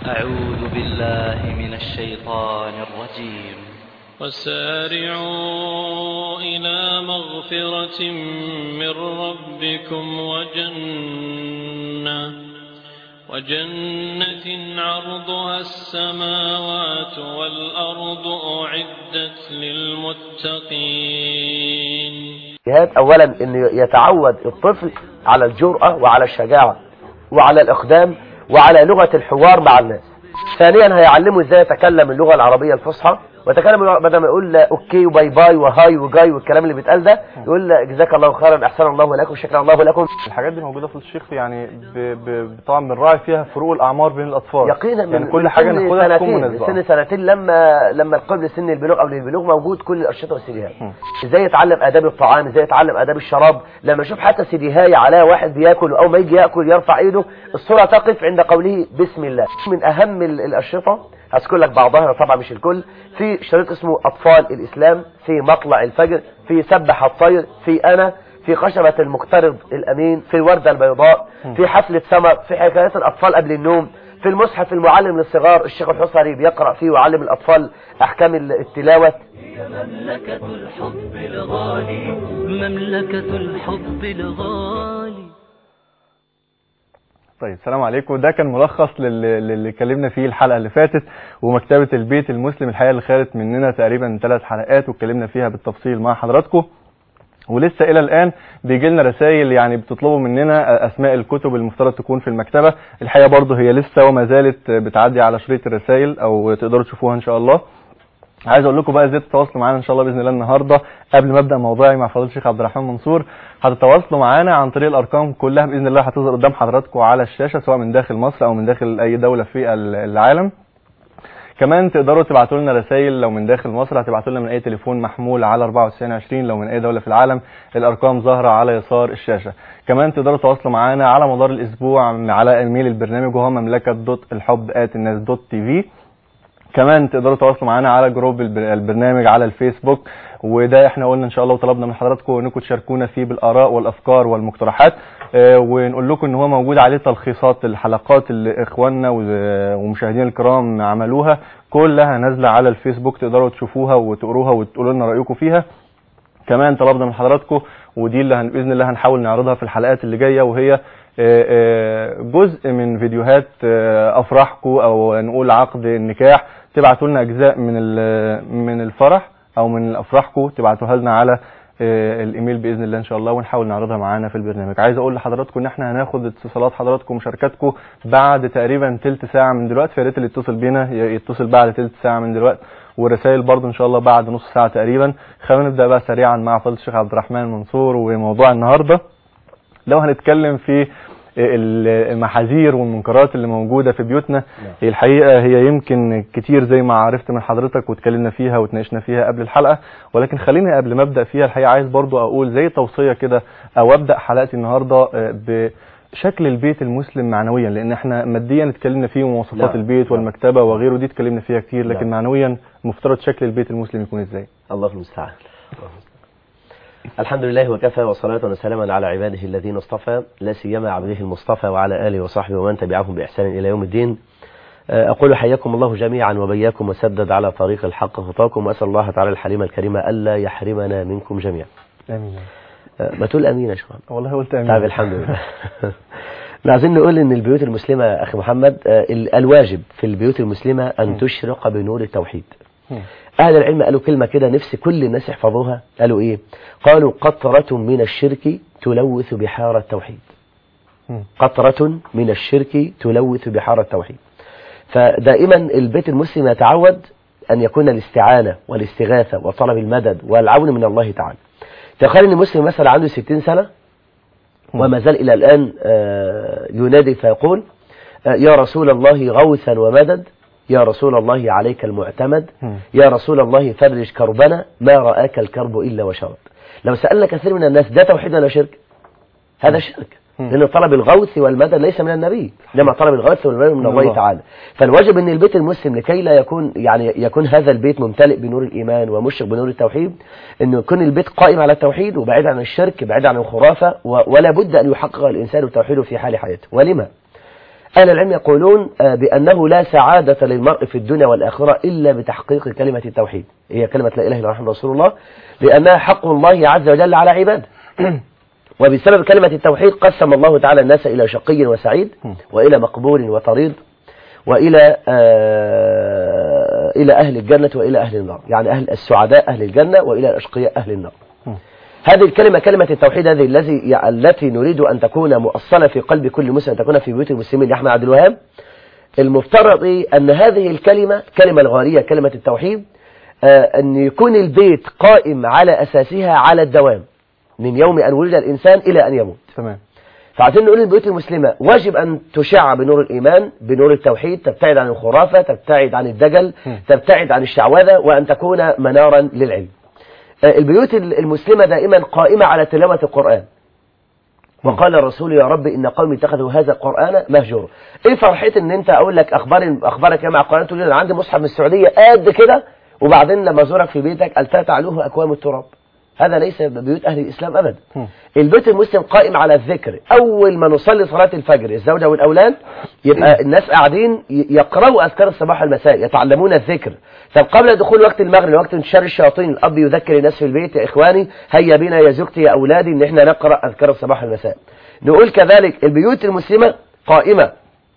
أعوذ بالله من الشيطان الرجيم وسارعوا إلى مغفرة من ربكم وجنة وجنة عرضها السماوات والأرض أعدت للمتقين جهاد اولا ان يتعود الطفل على الجرأة وعلى الشجاعة وعلى الاقدام وعلى لغة الحوار مع الناس ثانيا هيعلمه ازاي يتكلم اللغة العربية الفصحى وتكلم اللغة- بدل ما يقول اوكي وباي باي وهاي وجاي والكلام اللي بيتقال ده يقول جزاك الله خيرا احسن الله لكم شكرا الله لكم الحاجات دي موجوده في الشيخ يعني ب... ب... طبعا بنراعي فيها فروق الاعمار بين الاطفال يقينا من يعني من كل حاجه سن ناخدها تكون سنتين مناسبه من سن سنتين لما لما القبل لسن البلوغ او للبلوغ موجود كل الانشطه والسيديهات ازاي يتعلم اداب الطعام ازاي يتعلم اداب الشراب لما يشوف حتى سيديهاي على واحد بياكل او ما يجي ياكل يرفع ايده الصوره تقف عند قوله بسم الله من اهم ال- الانشطه هذكر لك بعضها طبعا مش الكل في شريط اسمه اطفال الاسلام في مطلع الفجر في سبح الطير في انا في خشبة المقترض الأمين في الوردة البيضاء في حفلة سمر في حكايات الأطفال قبل النوم في المصحف المعلم للصغار الشيخ الحصري بيقرأ فيه ويعلم الأطفال أحكام التلاوة مملكة الحب الغالي مملكة الحب الغالي طيب السلام عليكم ده كان ملخص للي, للي اتكلمنا فيه الحلقه اللي فاتت ومكتبه البيت المسلم الحقيقه اللي خدت مننا تقريبا ثلاث حلقات واتكلمنا فيها بالتفصيل مع حضراتكم ولسه الى الان بيجي لنا رسائل يعني بتطلبوا مننا اسماء الكتب المفترض تكون في المكتبه الحقيقه برضه هي لسه وما زالت بتعدي على شريط الرسائل او تقدروا تشوفوها ان شاء الله عايز اقول لكم بقى ازاي تتواصلوا معانا ان شاء الله باذن الله النهارده قبل ما ابدا موضوعي مع فضيله الشيخ عبد الرحمن منصور هتتواصلوا معانا عن طريق الارقام كلها باذن الله هتظهر قدام حضراتكم على الشاشه سواء من داخل مصر او من داخل اي دوله في العالم كمان تقدروا تبعتوا لنا رسائل لو من داخل مصر هتبعتوا لنا من اي تليفون محمول على 9420 لو من اي دوله في العالم الارقام ظاهره على يسار الشاشه كمان تقدروا تتواصلوا معانا على مدار الاسبوع على ايميل البرنامج وهو مملكه دوت الحب ات الناس دوت تي في كمان تقدروا تتواصلوا معانا على جروب البر- البرنامج على الفيسبوك وده احنا قلنا ان شاء الله وطلبنا من حضراتكم انكم تشاركونا فيه بالاراء والافكار والمقترحات اه ونقول لكم ان هو موجود عليه تلخيصات الحلقات اللي اخواننا و- ومشاهدينا الكرام عملوها كلها نازله على الفيسبوك تقدروا تشوفوها وتقروها وتقولوا لنا رايكم فيها كمان طلبنا من حضراتكم ودي اللي هن- باذن الله هنحاول نعرضها في الحلقات اللي جايه وهي آه، آه، جزء من فيديوهات آه، افراحكم او نقول عقد النكاح تبعتوا لنا اجزاء من ال- من الفرح او من افراحكم تبعتوها لنا على آه، الايميل باذن الله ان شاء الله ونحاول نعرضها معانا في البرنامج عايز اقول لحضراتكم ان احنا هناخد اتصالات حضراتكم ومشاركاتكم بعد تقريبا تلت ساعه من دلوقتي فيا ريت اللي يتصل بينا ي- يتصل بعد تلت ساعه من دلوقتي والرسائل برضه ان شاء الله بعد نص ساعه تقريبا خلينا نبدا بقى سريعا مع فضيله الشيخ عبد الرحمن منصور وموضوع النهارده لو هنتكلم في ال- المحاذير والمنكرات اللي موجودة في بيوتنا هي الحقيقة هي يمكن كتير زي ما عرفت من حضرتك واتكلمنا فيها واتناقشنا فيها قبل الحلقة ولكن خليني قبل ما ابدأ فيها الحقيقة عايز برضو اقول زي توصية كده او ابدأ حلقتي النهاردة آه، بشكل البيت المسلم معنويا لان احنا ماديا اتكلمنا فيه ومواصفات نعم. البيت والمكتبة وغيره دي اتكلمنا فيها كتير لكن نعم. معنويا مفترض شكل البيت المسلم يكون ازاي الله المستعان الحمد لله وكفى وصلاة وسلاما على عباده الذين اصطفى لا سيما عبده المصطفى وعلى آله وصحبه ومن تبعهم بإحسان إلى يوم الدين آه، أقول حياكم الله جميعا وبياكم وسدد على طريق الحق خطاكم وأسأل الله تعالى الحليم الكريم ألا يحرمنا منكم جميعا امين آه، ما تقول أمين يا شباب والله قلت امين طيب الحمد لله احنا عايزين نقول ان البيوت المسلمة يا اخي محمد آه، ال- الواجب في البيوت المسلمة ان تشرق بنور التوحيد مم. اهل العلم قالوا كلمة كده نفس كل الناس يحفظوها قالوا ايه قالوا قطرة من الشرك تلوث بحار التوحيد مم. قطرة من الشرك تلوث بحار التوحيد فدائما البيت المسلم يتعود أن يكون الاستعانة والاستغاثة وطلب المدد والعون من الله تعالى تخيل أن المسلم مثلا عنده 60 سنة وما زال إلى الآن آه، ينادي فيقول آه، يا رسول الله غوثا ومدد يا رسول الله عليك المعتمد مم. يا رسول الله فرج كربنا ما رآك الكرب إلا وشرد لو سألنا كثير من الناس ده توحيد ولا شرك هذا شرك مم. لأن طلب الغوث والمدد ليس من النبي إنما طلب الغوث والمدد من من الله الله. تعالى فالواجب أن البيت المسلم لكي لا يكون يعني يكون هذا البيت ممتلئ بنور الإيمان ومشرق بنور التوحيد أنه يكون البيت قائم على التوحيد وبعيد عن الشرك بعيد عن الخرافة و- ولا بد أن يحقق الإنسان التوحيد في حال حياته ولما؟ أهل العلم يقولون آه، بأنه لا سعادة للمرء في الدنيا والآخرة إلا بتحقيق كلمة التوحيد هي كلمة لا إله إلا الله محمد رسول الله لأنها حق الله عز وجل على عباده وبسبب كلمة التوحيد قسم الله تعالى الناس إلى شقي وسعيد وإلى مقبول وطريد وإلى آه إلى أهل الجنة وإلى أهل النار يعني أهل السعداء أهل الجنة وإلى الأشقياء أهل النار هذه الكلمة كلمة التوحيد هذه الذي التي نريد أن تكون مؤصلة في قلب كل مسلم أن تكون في بيوت المسلمين يا أحمد عبد الوهاب المفترض إيه أن هذه الكلمة كلمة الغالية كلمة التوحيد آه أن يكون البيت قائم على أساسها على الدوام من يوم أن ولد الإنسان إلى أن يموت تمام فعايزين نقول للبيوت المسلمة واجب أن تشع بنور الإيمان بنور التوحيد تبتعد عن الخرافة تبتعد عن الدجل تبتعد عن الشعوذة وأن تكون منارا للعلم آه، البيوت المسلمة دائما قائمة على تلاوة القرآن وقال الرسول يا رب إن قومي اتخذوا هذا القرآن مهجورا ايه فرحتي ان انت اقول لك اخبار اخبارك يا مع القرآن تقول لي انا عندي مصحف من السعودية قد كده وبعدين لما ازورك في بيتك التا تعلوه اكوام التراب هذا ليس بيوت اهل الاسلام ابدا البيت المسلم قائم على الذكر اول ما نصلي صلاة الفجر الزوجة والاولاد يبقى الناس قاعدين ي- يقرأوا اذكار الصباح والمساء يتعلمون الذكر طب قبل دخول وقت المغرب وقت انتشار الشياطين الاب يذكر الناس في البيت يا اخواني هيا بنا يا زوجتي يا اولادي ان احنا نقرأ اذكار الصباح والمساء نقول كذلك البيوت المسلمة قائمة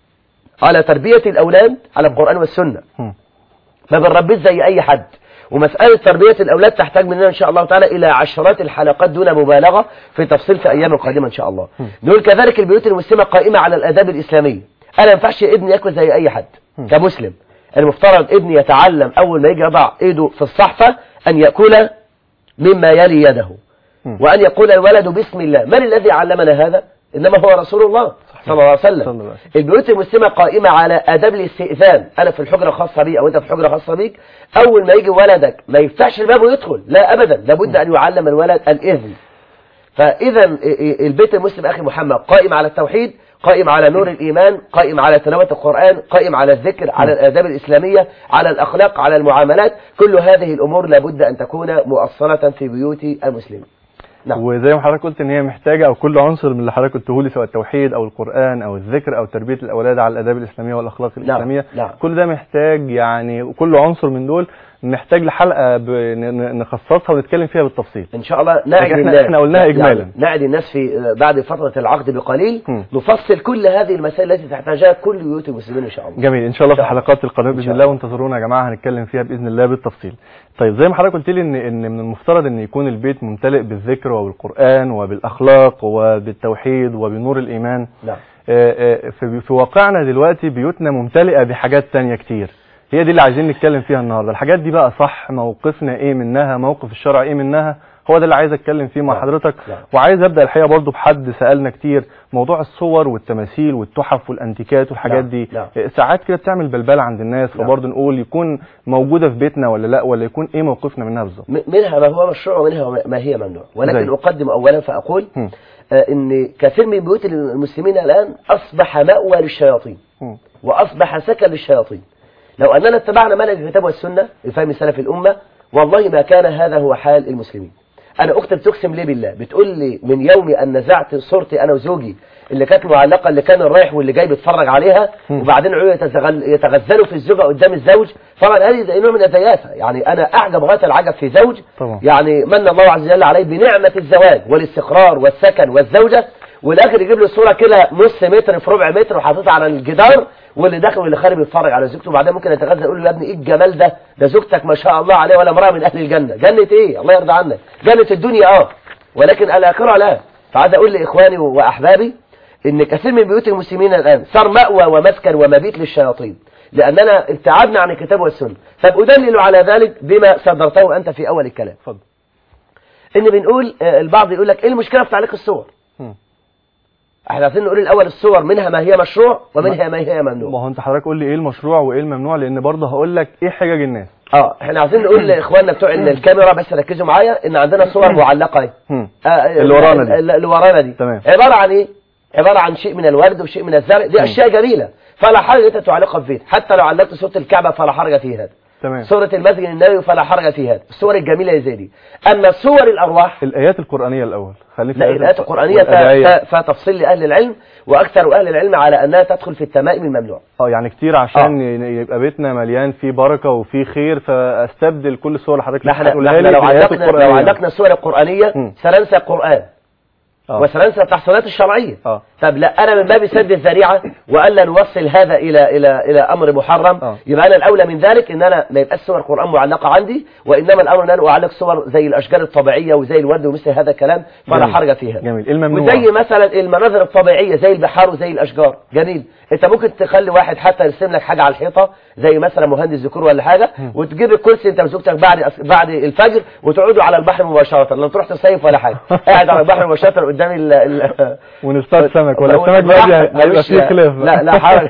على تربية الأولاد على القرآن والسنة مم. ما بنربيش زي أي حد ومسألة تربية الأولاد تحتاج مننا إن شاء الله تعالى إلى عشرات الحلقات دون مبالغة في تفصيل في أيام القادمة إن شاء الله نقول كذلك البيوت المسلمة قائمة على الآداب الإسلامية أنا ما ينفعش ابني ياكل زي أي حد كمسلم المفترض ابني يتعلم أول ما يجي يضع إيده في الصحفة أن يأكل مما يلي يده وأن يقول الولد بسم الله من الذي علمنا هذا إنما هو رسول الله صلى الله عليه صلى وسلم الله عليه وسلم. البيوت المسلمة قائمة على آداب الاستئذان أنا في الحجرة خاصة بي أو أنت في حجرة خاصة بيك أول ما يجي ولدك ما يفتحش الباب ويدخل لا أبدا لابد أن يعلم الولد الإذن فإذا البيت المسلم أخي محمد قائم على التوحيد قائم على نور الإيمان قائم على تلاوة القرآن قائم على الذكر على الآداب الإسلامية على الأخلاق على المعاملات كل هذه الأمور لابد أن تكون مؤصلة في بيوت المسلمين نعم وزي ما حضرتك قلت ان هي محتاجه او كل عنصر من اللي حضرتك قلته لي سواء التوحيد او القران او الذكر او تربيه الاولاد على الاداب الاسلاميه والاخلاق الاسلاميه نعم. كل ده محتاج يعني كل عنصر من دول محتاج لحلقه ب- ن- ن- نخصصها ونتكلم فيها بالتفصيل ان شاء الله نعد لكن إحنا- الناس إحنا قلناها إجمالاً. يعني نعد الناس في بعد فترة العقد بقليل م. نفصل كل هذه المسائل التي تحتاجها كل بيوت المسلمين ان شاء الله جميل ان شاء الله في إن شاء الحلقات القادمه إن باذن شاء الله وانتظرونا يا جماعه هنتكلم فيها باذن الله بالتفصيل طيب زي ما حضرتك قلت لي ان ان من المفترض ان يكون البيت ممتلئ بالذكر وبالقران وبالاخلاق وبالتوحيد وبنور الايمان نعم آه، آه، في في واقعنا دلوقتي بيوتنا ممتلئه بحاجات تانية كتير هي دي اللي عايزين نتكلم فيها النهارده الحاجات دي بقى صح موقفنا ايه منها موقف الشرع ايه منها هو ده اللي عايز اتكلم فيه مع نعم. حضرتك نعم. وعايز ابدا الحقيقه برضو بحد سالنا كتير موضوع الصور والتماثيل والتحف والانتيكات والحاجات نعم. دي نعم. آه، ساعات كده بتعمل بلبله عند الناس نعم. فبرضه نقول يكون موجوده في بيتنا ولا لا ولا يكون ايه موقفنا منها بالظبط م- منها ما هو مشروع ومنها ما هي ممنوع ولكن زي. أقدم أولا فأقول هم. آه، إن كثير من بيوت المسلمين الآن أصبح مأوى للشياطين هم. وأصبح سكن للشياطين لو أننا اتبعنا منهج الكتاب والسنة بفهم سلف الأمة والله ما كان هذا هو حال المسلمين أنا أختي بتقسم لي بالله بتقول لي من يوم أن نزعت صورتي أنا وزوجي اللي كانت معلقة اللي كان الرايح واللي جاي بيتفرج عليها وبعدين عيون يتزغل يتغزلوا في الزوجة قدام الزوج طبعا هذه زي نوع من الزيافة يعني أنا أعجب غاية العجب في زوج طبعا. يعني من الله عز وجل عليه بنعمة الزواج والاستقرار والسكن والزوجة والاخر يجيب له الصوره كده نص متر في ربع متر وحاططها على الجدار واللي داخل واللي خارج بيتفرج على زوجته وبعدين ممكن يتغذى يقول له يا ابني ايه الجمال ده ده زوجتك ما شاء الله عليه ولا امراه من اهل الجنه جنه ايه الله يرضى عنك جنه الدنيا اه ولكن الاخره لا فعايز اقول لاخواني واحبابي ان كثير من بيوت المسلمين الان صار مأوى ومسكن ومبيت للشياطين لاننا ابتعدنا عن الكتاب والسنه طب ادلل على ذلك بما صدرته انت في اول الكلام اتفضل ان بنقول آه، البعض يقول لك ايه المشكله في تعليق الصور هم. احنا عايزين نقول الاول الصور منها ما هي مشروع ومنها ما هي ما ممنوع هو انت حضرتك قول لي ايه المشروع وايه الممنوع لان برضه هقول لك ايه حجج الناس اه احنا عايزين نقول لاخواننا بتوع إن الكاميرا بس ركزوا معايا ان عندنا صور معلقه اهي هم. آه، اللي ورانا دي. اللي ورانا دي تمام. عباره عن ايه عباره عن شيء من الورد وشيء من الزرع دي اشياء جميله فلا حرج انت تعلقها في بيت حتى لو علقت صوره الكعبه فلا حرج في هذا تمام سورة المسجد النبوي فلا حرج في هذا السور الجميلة زي دي أما سور الأرواح الايات القرانيه الاول خليك لا الآيات القرآنية فيها فيها تفصيل لأهل العلم وأكثر أهل العلم على أنها تدخل في التمائم الممنوع اه يعني كتير عشان ي- يبقى بيتنا مليان فيه بركه وفيه خير فاستبدل كل الصور اللي حضرتك لا احنا هتقولها لا احنا لي لو في الآيات علقنا لو القرآنية. علقنا السور القرآنية مم. سننسى القرآن آه. وسننسى التحصيلات الشرعية اه طب لا انا من باب سد الذريعه والا نوصل هذا الى الى الى امر محرم آه. يبقى انا الاولى من ذلك ان انا ما يبقاش صور قران معلقه عندي وانما الامر ان انا اعلق صور زي الاشجار الطبيعيه وزي الورد ومثل هذا الكلام فلا جميل. حرج فيها جميل. الممنوع. وزي مثلا المناظر الطبيعيه زي البحار وزي الاشجار جميل انت ممكن تخلي واحد حتى يرسم لك حاجه على الحيطه زي مثلا مهندس ديكور ولا حاجه وتجيب الكرسي انت وزوجتك بعد أس- بعد الفجر وتقعدوا على البحر مباشره لو تروح تصيف ولا حاجه قاعد على البحر مباشره قدام ال ال ونصطاد سمك ولا لو- السمك بقى براحتك، هيبقى ملوش- فيه خلاف لا لا حرج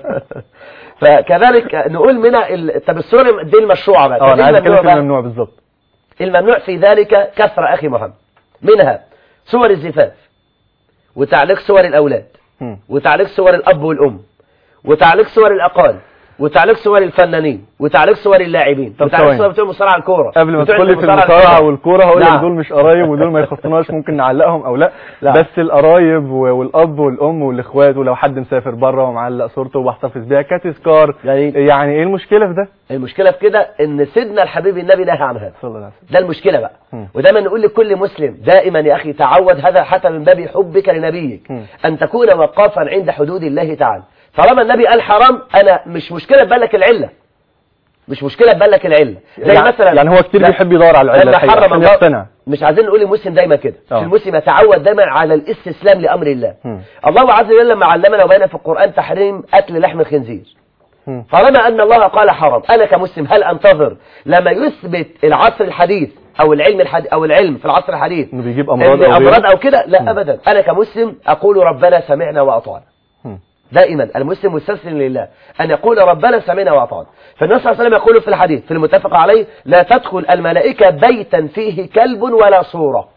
فكذلك نقول من ال... طب الصور دي المشروعه بقى اه طب انا إيه عايز اتكلم الممنوع في بقى؟ الممنوع بالظبط الممنوع في ذلك كثرة أخي محمد منها صور الزفاف وتعليق صور الأولاد مم. وتعليق صور الأب والأم وتعليق صور الأقال وتعليق صور الفنانين وتعليق صور اللاعبين طب وتعليق ثواني. صور بتوع مصارعة الكورة قبل ما بتوع تدخل لي في المصارعة المصارعه الكورة. والكوره هقول لك نعم. دول مش قرايب ودول ما يخصناش ممكن نعلقهم او لا لا. بس القرايب و- والاب والام والاخوات ولو حد مسافر بره ومعلق صورته وبحتفظ بيها كتذكار يعني- يعني ايه المشكله في ده المشكلة في كده إن سيدنا الحبيب النبي نهى عن هذا صلى الله عليه وسلم ده المشكلة بقى مم. ودايما نقول لكل مسلم دائما يا أخي تعود هذا حتى من باب حبك لنبيك مم. أن تكون وقافا عند حدود الله تعالى طالما النبي قال حرام أنا مش مشكلة تبلك العلة مش مشكلة تبلك العلة زي يعني- مثلا يعني هو كتير لا، بيحب يدور على العله لما الحقيقة حرم عشان الله يقتنع مش عايزين نقول المسلم دايما كده آه. مش المسلم يتعود دايما على الاستسلام لأمر الله مم. الله عز وجل لما علمنا وبين في القرآن تحريم أكل لحم الخنزير مم. طالما أن الله قال حرام أنا كمسلم هل أنتظر لما يثبت العصر الحديث أو العلم الحديث أو العلم في العصر الحديث انه بيجيب امراض إن او غيره. أمراض أو كده لا أبدا أنا كمسلم أقول ربنا سمعنا وأطعنا مم. دائما المسلم مستسلم لله أن يقول ربنا سمعنا وأطعنا فالنبي صلى الله عليه وسلم يقول في الحديث في المتفق عليه لا تدخل الملائكة بيتا فيه كلب ولا صورة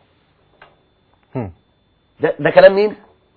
مم. ده, ده كلام مين؟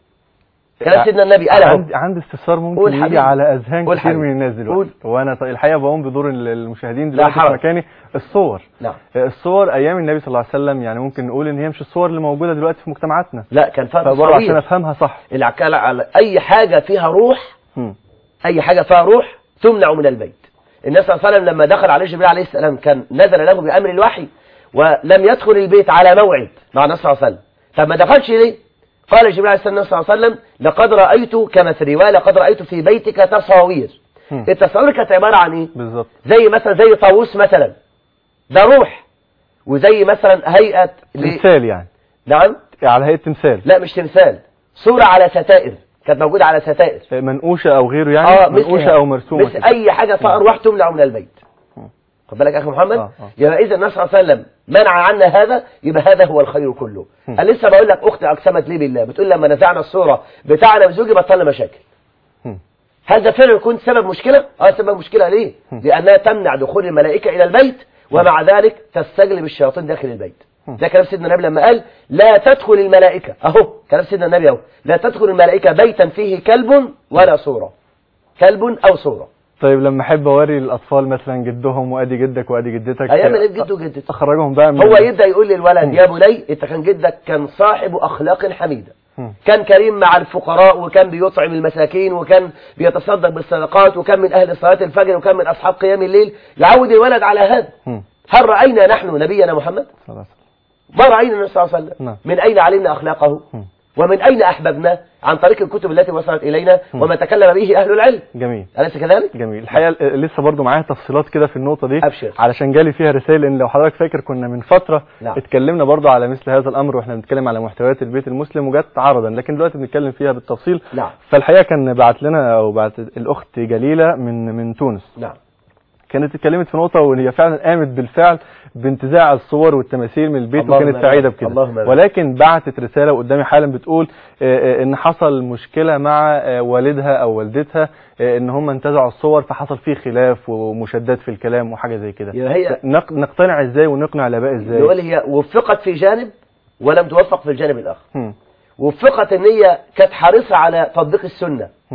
كلام سيدنا النبي قال اهو عندي عندي استفسار قول ممكن يجي حبيبي. على اذهان قول كتير حبيبي. من الناس دلوقتي وانا ط- الحقيقه بقوم بدور ال- المشاهدين دلوقتي في حرج. مكاني الصور نعم الصور ايام النبي صلى الله عليه وسلم يعني ممكن نقول ان هي مش الصور اللي موجوده دلوقتي في مجتمعاتنا لا كان فرق فبرضه عشان صغير افهمها صح العكالة على أي حاجة فيها روح مم. أي حاجة فيها روح تمنع من البيت النبي صلى الله عليه وسلم لما دخل عليه جبريل عليه السلام كان نزل له بأمر الوحي ولم يدخل البيت على موعد مع النبي صلى الله عليه وسلم طب ما دخلش ليه قال جبريل عليه السلام صلى الله عليه وسلم لقد رأيت كما في الرواية لقد رأيت في بيتك تصاوير مم. التصاوير كانت عبارة عن ايه بالظبط زي مثلا زي طاووس مثلا ده روح وزي مثلا هيئة ل... تمثال يعني نعم على هيئه تمثال لا مش تمثال صورة على ستائر كانت موجودة على ستائر منقوشه او غيره يعني اه منقوشه مثلها. او مرسومه مثل كده. اي حاجه فيها ارواح تمنع من البيت مم. خد بالك يا اخي محمد آه، آه. يبقى اذا النبي صلى الله عليه وسلم منع عنا هذا يبقى هذا هو الخير كله مم. انا لسه بقول لك اختي اقسمت لي بالله بتقول لما نزعنا الصوره بتاعنا وزوجي بطلنا مشاكل مم. هذا فعلا يكون سبب مشكله اه سبب مشكله ليه مم. لانها تمنع دخول الملائكه الى البيت ومع ذلك تستجلب الشياطين داخل البيت مم. ده كلام سيدنا النبي لما قال لا تدخل الملائكه اهو كلام سيدنا النبي اهو لا تدخل الملائكه بيتا فيه كلب ولا صوره كلب او صوره طيب لما احب اوري الاطفال مثلا جدهم وادي جدك وادي جدتك هيعمل ايه جده وجدته اخرجهم بقى من هو يبدا يقول للولد مم. يا بني انت كان جدك كان صاحب اخلاق حميده مم. كان كريم مع الفقراء وكان بيطعم المساكين وكان بيتصدق بالصدقات وكان من اهل صلاه الفجر وكان من اصحاب قيام الليل يعود الولد على هذا مم. هل راينا نحن نبينا محمد صلى الله عليه وسلم. ما راينا النبي صلى الله عليه وسلم نعم. من اين علمنا اخلاقه مم. ومن اين احببناه عن طريق الكتب التي وصلت الينا وما تكلم به اهل العلم جميل اليس كذلك جميل الحقيقه ل- لسه برضو معايا تفصيلات كده في النقطه دي أبشر. علشان جالي فيها رسائل لان لو حضرتك فاكر كنا من فتره نعم. اتكلمنا برضو على مثل هذا الامر واحنا بنتكلم على محتويات البيت المسلم وجت عرضا لكن دلوقتي بنتكلم فيها بالتفصيل نعم فالحقيقه كان بعت لنا او بعت الاخت جليله من من تونس نعم كانت اتكلمت في نقطه وهي فعلا قامت بالفعل بانتزاع الصور والتماثيل من البيت اللهم وكانت آمين. سعيده بكده اللهم آمين. ولكن بعتت رساله قدامي حالا بتقول آه، آه، ان حصل مشكله مع آه، والدها او والدتها آه، ان هم انتزعوا الصور فحصل فيه خلاف ومشادات في الكلام وحاجه زي كده يبقى هي نق- نقتنع ازاي ونقنع الاباء ازاي نقول هي وفقت في جانب ولم توفق في الجانب الاخر هم، وفقت ان هي كانت حريصه على تطبيق السنه هم،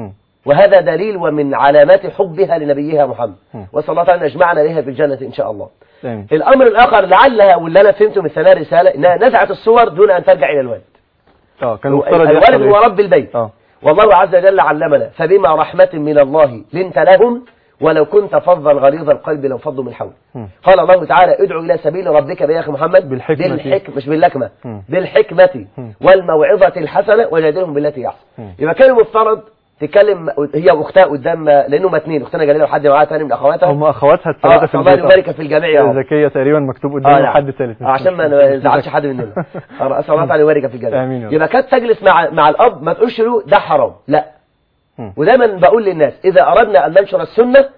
وهذا دليل ومن علامات حبها لنبيها محمد م. وصلى الله تعالى أن يجمعنا بها في الجنة إن شاء الله آمين الأمر الآخر لعلها واللي أنا فهمته من ثناء الرسالة إنها نزعت الصور دون أن ترجع إلى الوالد اه كان المفترض الوالد يحصل هو إيه؟ رب البيت اه والله عز وجل علمنا فبما رحمة من الله لنت لهم ولو كنت فظا غليظ القلب لانفضوا من حولك مم. قال الله تعالى ادعو إلى سبيل ربك يا أخي محمد بالحكمة. بالحكمة مش باللكمة مم. بالحكمة مم. والموعظة الحسنة وجادلهم بالتي أحسن مم. يبقى كان المفترض تتكلم هي واختها قدام لأنهم اتنين أختنا جليلة وحد معاها تاني من أخواتها هم اخواتها آه، الثلاثه في الله البيت يبارك في الجميع يا رب زكيه تقريبا مكتوب آه، قدامه نعم. حد ثالث آه، عشان ما ما نزعلش حد مننا أنا اسال الله تعالى يبارك في الجنه آمين يا رب. يبقى كانت تجلس مع مع الاب ما تقولش له ده حرام لا مم. ودايما بقول للناس اذا اردنا ان ننشر السنه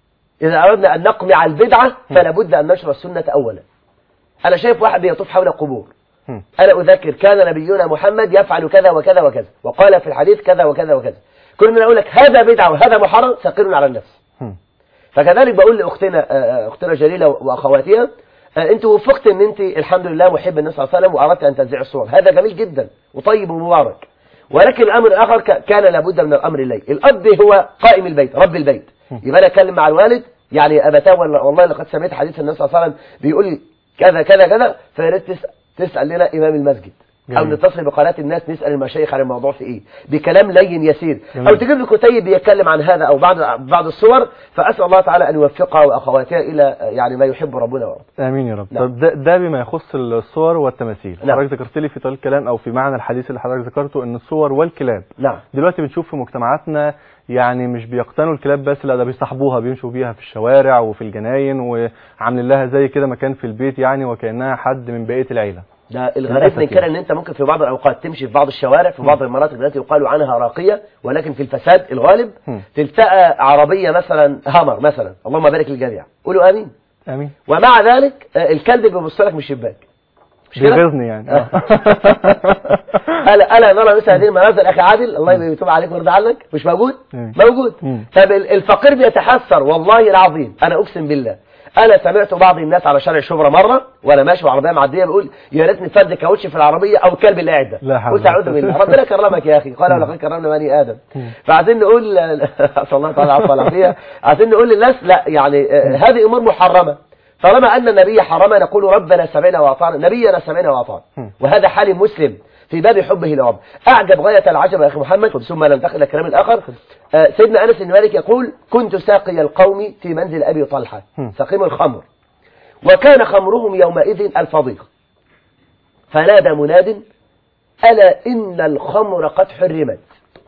اذا اردنا ان نقمع البدعه فلا بد ان ننشر السنه اولا انا شايف واحد بيطوف حول القبور مم. انا اذكر كان نبينا محمد يفعل كذا وكذا وكذا وقال في الحديث كذا وكذا وكذا كل من اقول لك هذا بدعه وهذا محرم ثقيل على النفس مم. فكذلك بقول لاختنا آه، آه، اختنا جليله واخواتها آه، انت وفقت ان انت الحمد لله محب النبي صلى الله عليه وسلم واردت ان تنزع الصور هذا جميل جدا وطيب ومبارك ولكن الامر الاخر ك- كان لابد من الامر اليه الاب هو قائم البيت رب البيت يبقى انا اتكلم مع الوالد يعني ابتاه ولا- والله لقد سمعت حديث النبي صلى الله عليه وسلم بيقول كذا كذا كذا فيا ريت تس- تسال لنا امام المسجد او جميل. نتصل بقناه الناس نسال المشايخ عن الموضوع في ايه بكلام لين يسير جميل. او تجيب لي كتيب بيتكلم عن هذا او بعض بعض الصور فاسال الله تعالى ان يوفقها واخواتها الى يعني ما يحب ربنا ورب امين يا رب نعم. طب ده, ده بما يخص الصور والتماثيل نعم. حضرتك ذكرت لي في طول الكلام او في معنى الحديث اللي حضرتك ذكرته ان الصور والكلاب نعم دلوقتي بنشوف في مجتمعاتنا يعني مش بيقتنوا الكلاب بس لا ده بيصاحبوها بيمشوا بيها في الشوارع وفي الجناين وعاملين لها زي كده مكان في البيت يعني وكانها حد من بقيه العيله ده الغريب للأسف من كده يعني. ان انت ممكن في بعض الاوقات تمشي في بعض الشوارع في بعض المناطق التي يقال عنها راقيه ولكن في الفساد الغالب مم. تلتقى عربيه مثلا هامر مثلا اللهم بارك للجميع قولوا امين امين ومع ذلك آه، الكلب بيبص لك من الشباك مش كده؟ بيغيظني يعني آه. الا الا نرى مثل هذه المناظر اخي عادل الله يتوب عليك ويرضى عنك مش موجود مم. موجود مم. طب ال- الفقير بيتحسر والله العظيم انا اقسم بالله انا سمعت بعض الناس على شارع شبرا مره وانا ماشي بعربيه معديه بيقول يا ريتني فرد كاوتش في العربيه او الكلب اللي قاعد ده لا حول قلت ولا اعوذ قوة. بالله ربنا كرمك يا اخي قال ولقد كرمنا بني ادم فعايزين نقول اسال الله تعالى العفو والعافيه عايزين نقول للناس لا يعني آه، هذه امور محرمه طالما ان النبي حرم نقول ربنا سمعنا واطعنا نبينا سمعنا واطعنا وهذا حال مسلم في باب حبه لرب اعجب غايه العجب يا اخي محمد ثم ننتقل الى الكلام الاخر آه، سيدنا انس بن مالك يقول كنت ساقي القوم في منزل ابي طلحه سقيم الخمر وكان خمرهم يومئذ الفضيق فنادى مناد ألا إن الخمر قد حرمت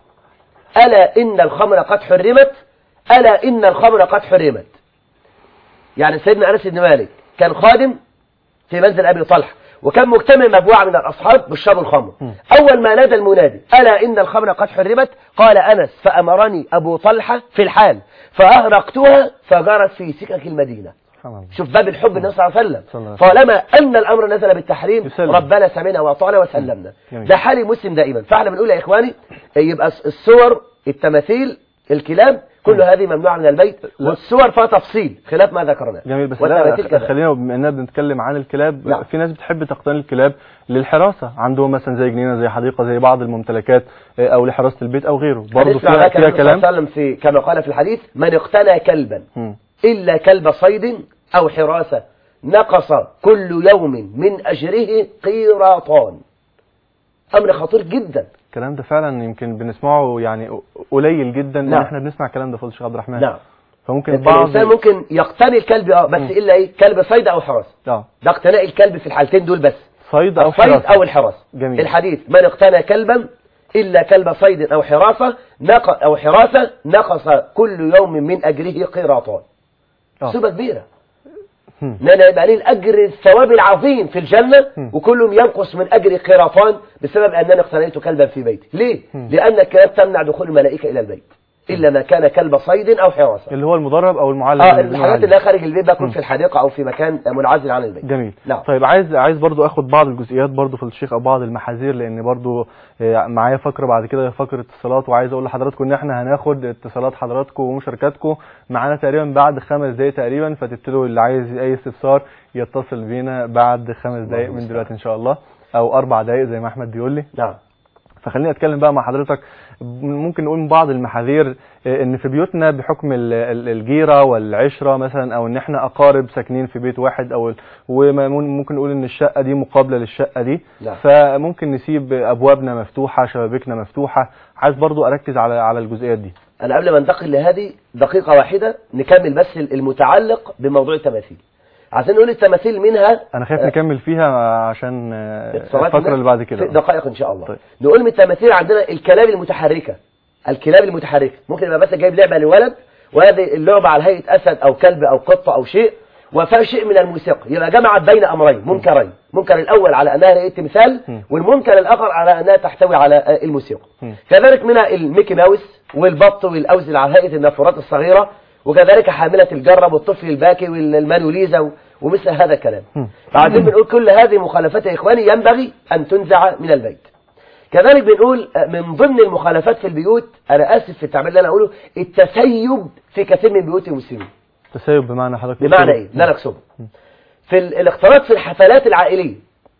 ألا إن الخمر قد حرمت ألا إن الخمر قد حرمت يعني سيدنا أنس بن مالك كان خادم في منزل أبي طلحة وكان مجتمع مجموعة من الأصحاب بالشرب الخمر أول ما نادى المنادي ألا إن الخمر قد حرمت قال أنس فأمرني أبو طلحة في الحال فأهرقتها فجرت في سكك المدينة سبحان الله شوف باب الحب النبي صلى الله عليه وسلم صلى الله عليه طالما أن الأمر نزل بالتحريم يسلم. ربنا سمعنا وأطعنا وسلمنا جميل. ده حال مسلم دائما فاحنا بنقول يا إخواني يبقى الصور التماثيل الكلاب كل هذه ممنوعة من البيت والصور فيها تفصيل خلاف ما ذكرناه جميل بس والتماثيل لا كذا خلينا بما اننا بنتكلم عن الكلاب نعم. في ناس بتحب تقتني الكلاب للحراسه عندهم مثلا زي جنينه زي حديقه زي بعض الممتلكات آه، او لحراسه البيت او غيره برضه هنسمع فيها بقى فيها كلام النبي صلى الله كلام عليه وسلم في كما قال في الحديث من اقتنى كلبا مم. إلا كلب صيد أو حراسة نقص كل يوم من أجره قيراطان أمر خطير جدا الكلام ده فعلا يمكن بنسمعه يعني قليل جدا ان نعم. احنا بنسمع الكلام ده فضل الشيخ عبد الرحمن نعم فممكن البعض الإنسان ممكن يقتني الكلب اه بس إلا إيه كلب صيد أو حراسة اه ده اقتناء الكلب في الحالتين دول بس صيد او الصيد حراسه أو الحراسة جميل. الحديث من اقتنى كلبا إلا كلب صيد أو حراسة نق أو حراسة نقص كل يوم من أجره قيراطان آه. صفة كبيرة هم. ان انا يبقى لي الاجر الثواب العظيم في الجنه هم. وكل يوم ينقص من اجر قيراطان بسبب انني اقتنيت كلبا في بيتي ليه هم. لان الكلاب تمنع دخول الملائكه الى البيت الا ما كان كلب صيد او حراسه اللي هو المدرب او المعلم اه اللي بنقول الحاجات عليه. اللي هي خارج البيت بكون هم. في الحديقه او في مكان منعزل عن البيت جميل نعم. طيب عايز عايز برضو اخد بعض الجزئيات برضو في الشيخ او بعض المحاذير لان برضو آه، معايا فقره بعد كده فقره اتصالات وعايز اقول لحضراتكم ان احنا هناخد اتصالات حضراتكم ومشاركاتكم معانا تقريبا بعد خمس دقائق تقريبا فتبتدوا اللي عايز اي استفسار يتصل بينا بعد خمس دقائق من دلوقتي ان شاء الله او اربع دقائق زي ما احمد بيقول لي نعم فخليني اتكلم بقى مع حضرتك ممكن نقول من بعض المحاذير آه، ان في بيوتنا بحكم ال- ال- الجيره والعشره مثلا او ان احنا اقارب ساكنين في بيت واحد او ال- وممكن نقول ان الشقه دي مقابله للشقه دي نعم. فممكن نسيب ابوابنا مفتوحه شبابيكنا مفتوحه عايز برضو اركز على على الجزئيات دي انا قبل ما ننتقل لهذه دقيقة واحدة نكمل بس المتعلق بموضوع التماثيل عايزين نقول التماثيل منها انا خايف آه، نكمل فيها عشان آه، اتصالات الفقره الناس اللي بعد في كده دقائق ان شاء الله طيب. نقول من التماثيل عندنا الكلاب المتحركة الكلاب المتحركة ممكن يبقى بس جايب لعبة لولد وهذه اللعبة على هيئة اسد او كلب او قطة او شيء وفيها شيء من الموسيقى يبقى جمعت بين امرين منكرين منكر الاول على انها هي تمثال م. والمنكر الاخر على انها تحتوي على آه، الموسيقى م. كذلك منها الميكي ماوس والبط والاوزل على هيئة النافورات الصغيرة وكذلك حاملة الجرب والطفل الباكي والمانوليزا و- ومثل هذا الكلام م. بعدين بنقول كل هذه مخالفات يا إخواني ينبغي أن تنزع من البيت كذلك بنقول آه، من ضمن المخالفات في البيوت أنا آسف في التعبير اللي أنا أقوله التسيب في كثير من بيوت المسلمين تسيب بمعنى حضرتك بمعنى إيه؟ لا نكسبه في ال- الاختلاط في الحفلات العائلية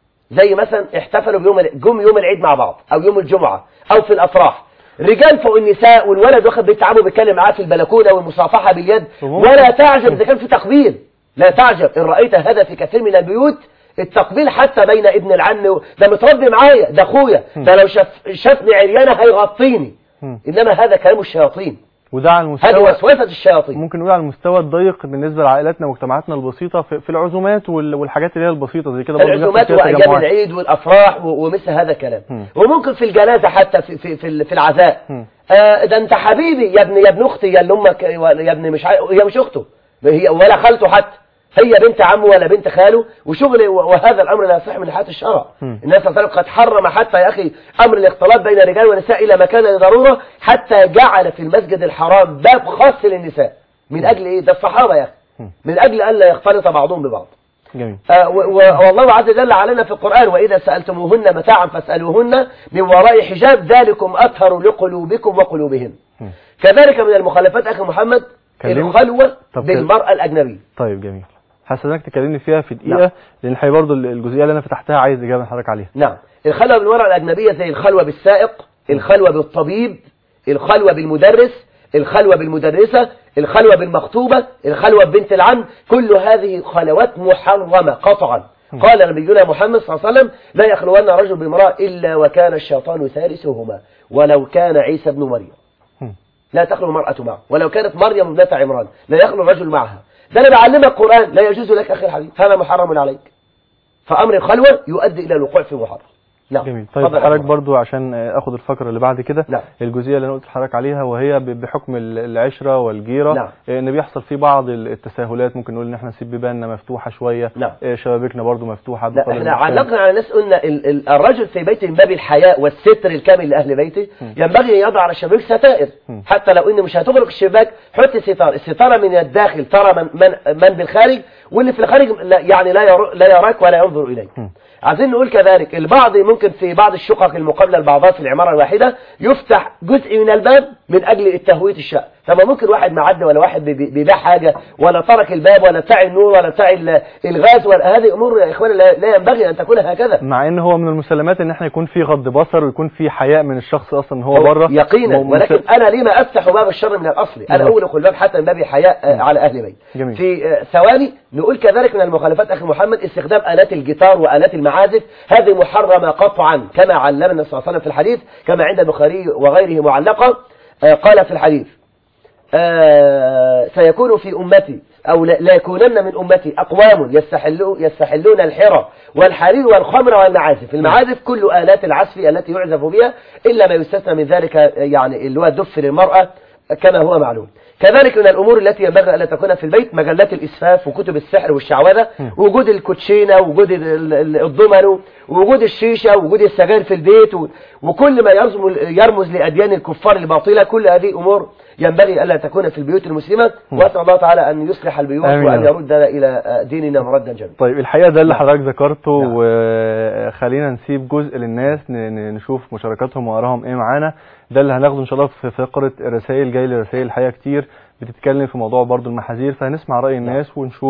زي مثلا احتفلوا بيوم ال- جم يوم العيد مع بعض أو يوم الجمعة أو في الأفراح رجال فوق النساء والولد واخد بنت عمه بيتكلم معاه في البلكونه والمصافحه باليد وممكن- ولا تعجب اذا كان في تقبيل لا تعجب ان رايت هذا في كثير من البيوت التقبيل حتى بين ابن العم و- ده متربي معايا ده اخويا ده لو شاف شافني عريانه هيغطيني مم. انما هذا كلام الشياطين وده على هذه المستوى وسوسه الشياطين ممكن نقول على المستوى الضيق بالنسبه لعائلاتنا ومجتمعاتنا البسيطه في, في العزومات وال- والحاجات اللي هي البسيطه زي كده برضه بيحصل العزومات فيها وايام تجمعات. العيد والافراح و- ومثل هذا الكلام مم. وممكن في الجنازه حتى في في في, ال- في العزاء مم. آه ده انت حبيبي يا ابن يا ابن اختي يا اللي امك يا ابن مش عارف- هي مش اخته هي ولا خالته حتى هي بنت عمه ولا بنت خاله وشغل وهذا الامر لا يصح من حياه الشرع مم. الناس صلى الله عليه وسلم قد حرم حتى يا اخي امر الاختلاط بين الرجال والنساء الى مكان لضروره حتى جعل في المسجد الحرام باب خاص للنساء من اجل ايه ده الصحابه يا اخي مم. من اجل الا يختلط بعضهم ببعض جميل آه، و- و- والله عز وجل علينا في القرآن وإذا سألتموهن متاعا فاسألوهن من وراء حجاب ذلكم أطهر لقلوبكم وقلوبهن مم. كذلك من المخالفات أخي محمد كلمة. الخلوة طب بالمرأة الأجنبية طيب جميل حاسس انك تكلمني فيها في نعم. دقيقه لان الحقيقه برضه الجزئيه اللي انا فتحتها عايز اجابه من حضرتك عليها نعم الخلوة بالمرأة الأجنبية زي الخلوة بالسائق الخلوة بالطبيب الخلوة بالمدرس الخلوة بالمدرسة الخلوة بالمخطوبة الخلوة ببنت العم كل هذه خلوات محرمة قطعا قال نبينا محمد صلى الله عليه وسلم لا يخلون رجل بامرأة إلا وكان الشيطان ثالثهما ولو كان عيسى ابن مريم مم. لا تخلو المرأة معه ولو كانت مريم ابنة عمران لا يخلو الرجل معها ده أنا بعلمك القرآن لا يجوز لك أخي الحبيب هذا محرم عليك فأمر الخلوة يؤدي إلى الوقوع في محرم نعم جميل اتفضل طيب يا حضرتك أخي. برضو عشان آه، اخد الفقره اللي بعد كده نعم. الجزئيه اللي انا قلت لحضرتك عليها وهي ب- بحكم ال- العشره والجيره نعم. آه، ان بيحصل فيه بعض ال- التساهلات ممكن نقول ان احنا نسيب بيباننا مفتوحه شويه نعم. آه، شبابيكنا برضو مفتوحه لا بقدر احنا الإمكان. علقنا على ناس قلنا ال ال الرجل في بيت من باب الحياء والستر الكامل لأهل بيته ينبغي أن يضع على الشباك ستائر م. حتى لو إن مش هتغلق الشباك حط ستار الستارة من الداخل ترى من, من, من بالخارج واللي في الخارج لا يعني لا ير لا يراك ولا ينظر إليك م. عايزين نقول كذلك البعض ممكن في بعض الشقق المقابلة لبعضها في العمارة الواحدة يفتح جزء من الباب من أجل التهوية الشقة طب ممكن واحد معدي ولا واحد بي- بي- بيبيع حاجة ولا ترك الباب ولا بتاع النور ولا بتاع ال- الغاز ولا هذه أمور يا إخواني لا, لا ينبغي أن تكون هكذا مع ان هو من المسلمات ان احنا يكون في غض بصر ويكون في حياء من الشخص اصلا ان هو هو بره يقينا م- ولكن مس- أنا ليه ما أفتح باب الشر من الأصل أنا بالظبط. أغلق الباب حتى من باب حياء آه، على أهل بيت جميل. في آه، ثواني نقول كذلك من المخالفات أخي محمد استخدام آلات الجيتار وآلات المعازف هذه محرمة قطعا كما علمنا صلى الله عليه وسلم في الحديث كما عند البخاري وغيره معلقة آه، قال في الحديث آه، سيكون في أمتي أو لا لا يكونن من أمتي أقوام يستحلون, يستحلون الحرى والحرير والخمر والمعازف المعازف كل آلات العزف التي يعزف بها إلا ما يستثنى من ذلك آه، يعني اللي هو الدف للمرأة كما هو معلوم كذلك من الأمور التي ينبغي ألا تكون في البيت مجلات الإسفاف وكتب السحر والشعوذة وجود الكوتشينة وجود ال- ال- الضمنو وجود الشيشة وجود السجاير في البيت و- وكل ما يرمز, يرمز لأديان الكفار الباطلة كل هذه أمور ينبغي ألا تكون في البيوت المسلمة وأسأل الله تعالى أن يصلح البيوت آمين. وأن يردنا إلى ديننا مردا جميلا طيب الحقيقه ده اللي نعم. حضرتك ذكرته نعم. وخلينا نسيب جزء للناس ن- ن- نشوف مشاركاتهم وارائهم ايه معانا ده اللي هناخده ان شاء الله في فقره الرسائل جاي لي رسائل الحقيقه كتير بتتكلم في موضوع برضو المحاذير فهنسمع راي الناس ونشوف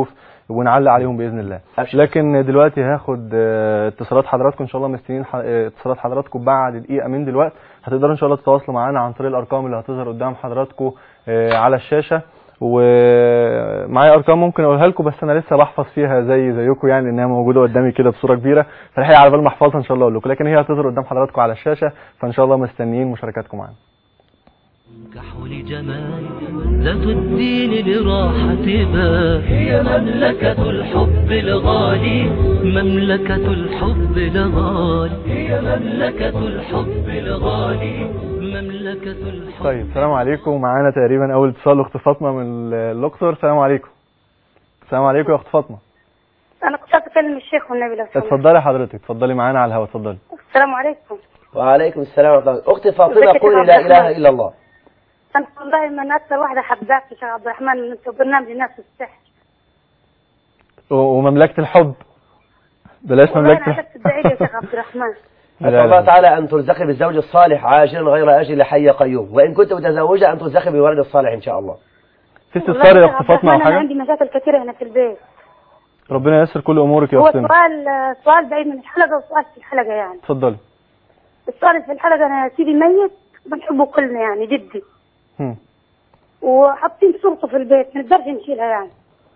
ونعلق عليهم باذن الله أبشر. لكن دلوقتي هاخد آه، اتصالات حضراتكم ان شاء الله مستنيين ح- آه، اتصالات حضراتكم بعد دقيقه من دلوقتي هتقدروا ان شاء الله تتواصلوا معانا عن طريق الارقام اللي هتظهر قدام حضراتكم آه، على الشاشه ومعايا ارقام ممكن اقولها لكم بس انا لسه بحفظ فيها زي زيكم يعني انها موجوده قدامي كده بصوره كبيره فالحقيقه على بال ما احفظها ان شاء الله اقول لكم لكن هي هتظهر قدام حضراتكم على الشاشه فان شاء الله مستنيين مشاركاتكم معانا كحول جمال ذات الدين لراحة بال هي مملكة الحب الغالي مملكة الحب الغالي هي مملكة الحب الغالي مملكة الحب طيب السلام عليكم معانا تقريبا اول اتصال اخت فاطمه من الاقصر السلام عليكم السلام عليكم يا اخت فاطمه انا كنت عايزه اكلم الشيخ والنبي لو سمحت اتفضلي حضرتك اتفضلي معانا على الهواء اتفضلي السلام عليكم وعليكم السلام ورحمة الله أختي فاطمة ازيك يا قولي شيخ لا عبد إله الرحمن؟ إلا الله انا والله من اكثر واحده حباك يا شيخ عبد الرحمن من برنامج الناس السحر و- ومملكه الحب بلاش والله مملكه انا الحب عايزك تدعي لي يا شيخ عبد الرحمن أسأل لا، الله لا. تعالى أن ترزقي بالزوج الصالح عاجلا غير آجل حي قيوم وإن كنت متزوجة أن ترزقي بالولد الصالح إن شاء الله في والله استفسار يا شيخ اخت عبد فاطمه او الرحمن انا حاجه عندي مشاكل كثيره هنا في البيت ربنا ييسر كل امورك يا هو اختنا سؤال سؤال بعيد من الحلقه وسؤال في الحلقه يعني اتفضلي السؤال في الحلقه انا سيدي ميت بنحبه كلنا يعني جدي هم. وحاطين صورته في البيت ما نقدرش نشيلها يعني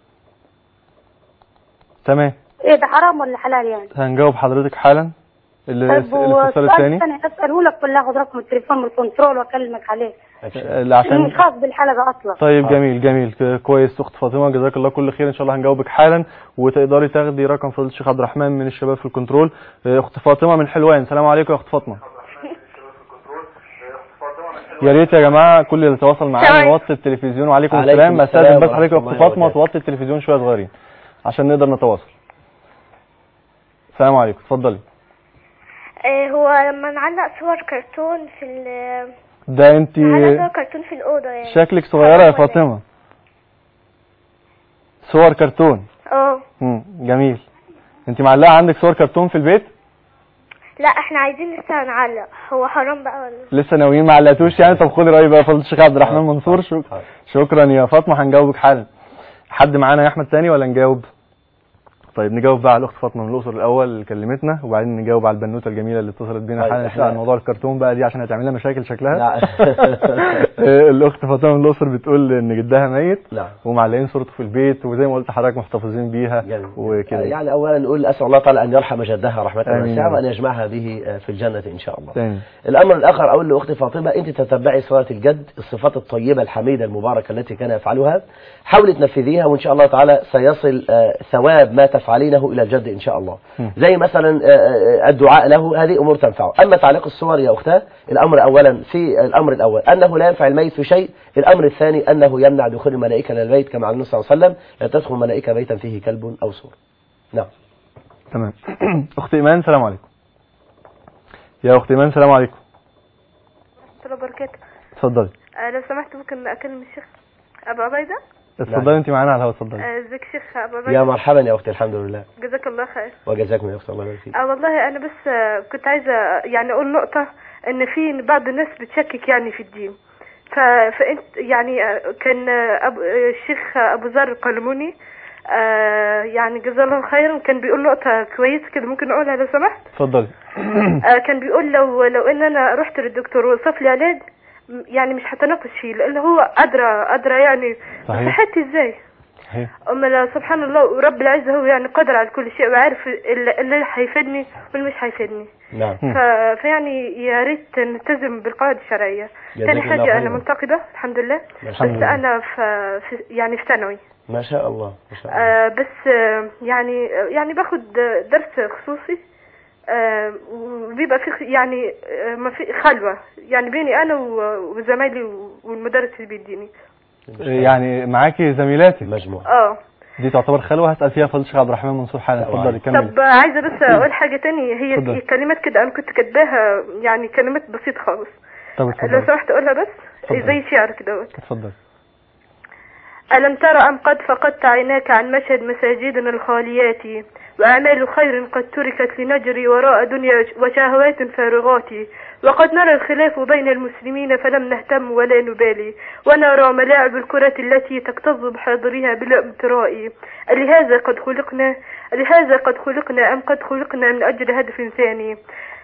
تمام ايه ده حرام ولا حلال يعني هنجاوب حضرتك حالا ال- طيب الاتصال والسؤال الثاني الثاني اساله لك ولا اخذ رقم التليفون من الكنترول واكلمك عليه اللي عشان مش خاص بالحلقه اصلا طيب جميل جميل ك- كويس اخت فاطمه جزاك الله كل خير ان شاء الله هنجاوبك حالا وتقدري تاخدي رقم فضيله الشيخ عبد الرحمن من الشباب في الكنترول آه، اخت فاطمه من حلوان سلام عليكم يا اخت فاطمه يا ريت يا جماعه كل اللي تواصل معانا تمام. يوطي التلفزيون وعليكم عليكم السلام السلام بستاذن بس ورحمة حضرتك يا الله اخت فاطمه وبركاته. توطي التلفزيون شويه صغيرين عشان نقدر نتواصل السلام عليكم اتفضلي آه، هو لما نعلق صور كرتون في ال ده انت نعلق صور كرتون في الأوضة يعني شكلك صغيره يا حرام ولا فاطمه صور كرتون اه امم جميل انت معلقه عندك صور كرتون في البيت لا احنا عايزين لسه نعلق هو حرام بقى ولا لسه ناويين ما علقتوش يعني طب خدي رايي بقى فضل الشيخ عبد الرحمن منصور شك... شكرا يا فاطمه هنجاوبك حالا حد معانا يا احمد تاني ولا نجاوب طيب نجاوب بقى على الاخت فاطمه من الاقصر الاول اللي كلمتنا وبعدين نجاوب على البنوته الجميله اللي اتصلت بينا طيب، حالا إحنا- على موضوع الكرتون بقى دي عشان هتعمل لنا مشاكل شكلها نعم آه، الاخت فاطمه من الاقصر بتقول ان جدها ميت نعم ومعلقين صورته في البيت وزي ما قلت حضرتك محتفظين بيها جميل. وكده يعني أولا نقول أسأل الله تعالى أن يرحم جدها رحمة آمين. واسعة وأن يجمعها به في الجنة إن شاء الله تاني الأمر الآخر أقول لأختي فاطمة أنت تتبعي صلاة الجد الصفات الطيبة الحميدة المباركة التي كان يفعلها حاولي تنفذيها وإن شاء الله تعالى سيصل آه، ثواب ما تفعلينه إلى الجد إن شاء الله م. زي مثلا آه، آه، الدعاء له هذه أمور تنفعه أما تعليق الصور يا أختاه الأمر أولا في الأمر الأول أنه لا ينفع الميت في شيء الأمر الثاني أنه يمنع دخول الملائكة إلى البيت كما عن النبي صلى الله عليه وسلم لا تدخل ملائكة بيتا فيه كلب أو صور نعم تمام اخت ايمان سلام عليكم يا اخت ايمان سلام عليكم ورحمة الله وبركاته اتفضلي آه، لو سمحت ممكن أكلم الشيخ أبو عبيدة اتفضلي انت معانا على الهواء اتفضلي آه، ازيك يا شيخ أبو يا عبيدة مرحبا يا أختي الحمد لله جزاك الله خير وجزاكم يا أختي الله يبارك فيك اه والله انا بس آه، كنت عايزه يعني اقول نقطه ان في بعض الناس بتشكك يعني في الدين ف... فانت يعني آه، كان آه، أبو... آه، الشيخ ابو ذر القلموني آه، يعني جزاه الله خيرا كان بيقول نقطه كويسه كده ممكن اقولها لو سمحت اتفضلي آه، كان بيقول لو لو ان انا رحت للدكتور ووصف لي علاج م- يعني مش هتناقش فيه لان هو ادرى ادرى يعني صحيح. صحتي ازاي صحيح أما لا سبحان الله ورب العزة هو يعني قادر على كل شيء وعارف اللي اللي هيفيدني واللي مش هيفيدني نعم ف... فيعني يا ريت نلتزم بالقواعد الشرعية جزاك ثاني الله حاجة خيرا. أنا منتقدة الحمد لله ما بس شاء الله. أنا في... في يعني في ثانوي ما شاء الله ما شاء الله آه بس آه يعني يعني باخد درس خصوصي آه وبيبقى في خ- يعني آه ما في خلوة يعني بيني أنا و- وزمايلي والمدرس اللي بيديني يعني معاكي زميلاتك مجموع اه دي تعتبر خلوه هسال فيها فضل الشيخ عبد الرحمن منصور حالا اتفضلي كملي طب عايزه بس اقول حاجه تانية هي اتفضل. كلمات كده انا كنت كاتباها يعني كلمات بسيطه خالص طب لو اتفضلي سمحت اقولها بس اتفضل. زي شعر كده اتفضلي ألم تر أم قد فقدت عيناك عن مشهد مساجدنا الخاليات وأعمال خير قد تركت لنجري وراء دنيا وشهوات فارغات وقد نرى الخلاف بين المسلمين فلم نهتم ولا نبالي ونرى ملاعب الكرة التي تكتظ بحاضرها بلا امتراء لهذا قد خلقنا لهذا قد خلقنا أم قد خلقنا من أجل هدف ثاني